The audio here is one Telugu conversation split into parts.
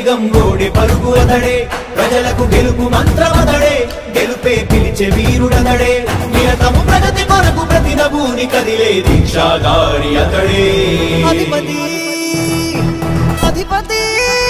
వేగం గోడి పరుగు అతడే ప్రజలకు గెలుపు మంత్రమతడే గెలుపే పిలిచే వీరుడతడే నిరతము ప్రగతి కొరకు ప్రతి నభూని కదిలే దీక్షాధారి అతడే అధిపతి అధిపతి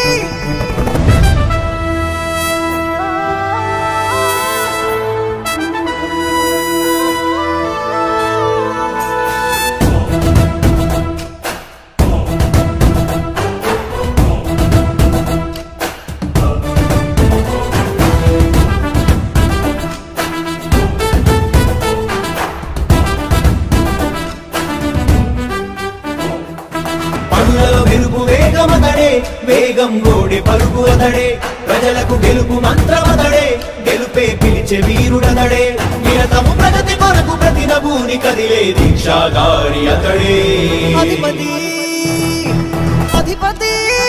పనులలో మెరుపు వేగమతడే వేగం గోడి పరుగు అతడే ప్రజలకు గెలుపు మంత్రమతడే గెలుపే పిలిచే వీరుడతడే నిరతము ప్రగతి కొరకు ప్రతి నభూని కదిలే దీక్షాధారి అతడే అధిపతి అధిపతి